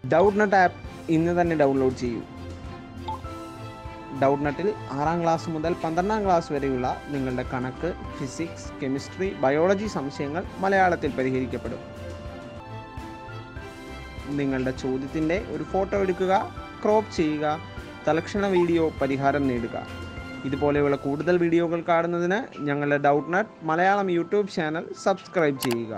doubt നട്ട് app ഇന്ന് തന്നെ download ചെയ്യൂ ഡൗട്ട് നട്ടിൽ ആറാം ക്ലാസ് മുതൽ പന്ത്രണ്ടാം ക്ലാസ് വരെയുള്ള നിങ്ങളുടെ കണക്ക് ഫിസിക്സ് കെമിസ്ട്രി ബയോളജി സംശയങ്ങൾ മലയാളത്തിൽ പരിഹരിക്കപ്പെടും നിങ്ങളുടെ ചോദ്യത്തിൻ്റെ ഒരു ഫോട്ടോ എടുക്കുക ക്രോപ്പ് ചെയ്യുക തലക്ഷണ വീഡിയോ പരിഹാരം നേടുക ഇതുപോലെയുള്ള കൂടുതൽ വീഡിയോകൾ കാണുന്നതിന് ഞങ്ങളുടെ doubt nut Malayalam YouTube channel subscribe ചെയ്യുക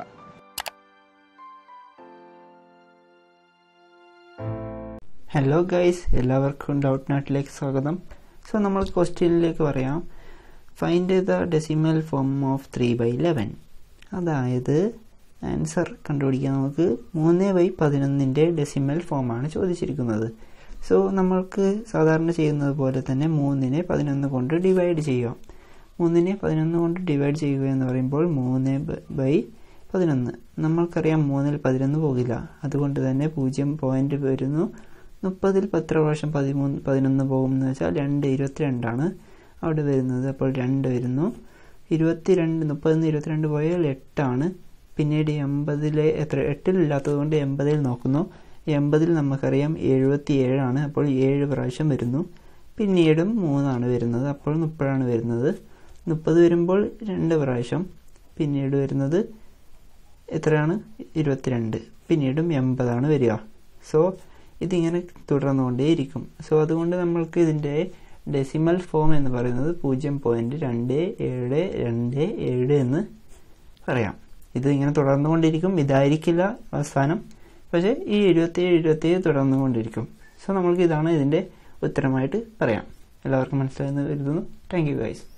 ഹലോ ഗൈസ് എല്ലാവർക്കും ഡൗട്ട് നാട്ടിലേക്ക് സ്വാഗതം സോ നമ്മൾ ക്വസ്റ്റ്യനിലേക്ക് പറയാം find the decimal form of three by eleven അതായത് ആൻസർ കണ്ടുപിടിക്കാൻ നമുക്ക് മൂന്ന് ബൈ പതിനൊന്നിൻ്റെ ഡെസിമൽ ഫോമാണ് ചോദിച്ചിരിക്കുന്നത് സോ നമ്മൾക്ക് സാധാരണ ചെയ്യുന്നത് പോലെ തന്നെ മൂന്നിനെ പതിനൊന്ന് കൊണ്ട് ഡിവൈഡ് ചെയ്യുക മൂന്നിനെ പതിനൊന്ന് കൊണ്ട് ഡിവൈഡ് ചെയ്യുക എന്ന് പറയുമ്പോൾ മൂന്ന് ബൈ പതിനൊന്ന് നമ്മൾക്കറിയാം മൂന്നിൽ പതിനൊന്ന് പോകില്ല അതുകൊണ്ട് തന്നെ പൂജ്യം പോയിന്റ് വരുന്നു മുപ്പതിൽ പത്ര പ്രാവശ്യം പതിമൂന്ന് പതിനൊന്ന് പോകും എന്ന് വെച്ചാൽ രണ്ട് ഇരുപത്തിരണ്ടാണ് അവിടെ വരുന്നത് അപ്പോൾ രണ്ട് വരുന്നു ഇരുപത്തിരണ്ട് മുപ്പതിൽ നിന്ന് ഇരുപത്തിരണ്ട് പോയാൽ എട്ടാണ് പിന്നീട് എൺപതിലെ എത്ര എട്ടിലില്ലാത്തത് കൊണ്ട് എൺപതിൽ നോക്കുന്നു എൺപതിൽ നമുക്കറിയാം എഴുപത്തി ഏഴാണ് അപ്പോൾ ഏഴ് പ്രാവശ്യം വരുന്നു പിന്നീടും മൂന്നാണ് വരുന്നത് അപ്പോൾ മുപ്പതാണ് വരുന്നത് മുപ്പത് വരുമ്പോൾ രണ്ട് പ്രാവശ്യം പിന്നീട് വരുന്നത് എത്രയാണ് ഇരുപത്തിരണ്ട് പിന്നീടും എൺപതാണ് വരിക സോ ഇതിങ്ങനെ തുടർന്നുകൊണ്ടേയിരിക്കും സോ അതുകൊണ്ട് നമ്മൾക്ക് ഇതിൻ്റെ ഡെസിമൽ ഫോം എന്ന് പറയുന്നത് പൂജ്യം പോയിന്റ് രണ്ട് ഏഴ് രണ്ട് ഏഴ് എന്ന് പറയാം ഇത് ഇങ്ങനെ തുടർന്നുകൊണ്ടിരിക്കും ഇതായിരിക്കില്ല അവസാനം പക്ഷേ ഈ എഴുപത്തിയേഴ് എഴുപത്തിയേഴ് തുടർന്നുകൊണ്ടിരിക്കും സോ നമ്മൾക്ക് ഇതാണ് ഇതിൻ്റെ ഉത്തരമായിട്ട് പറയാം എല്ലാവർക്കും മനസ്സിലായെന്ന് കരുതുന്നു താങ്ക് യു ഗൈസ്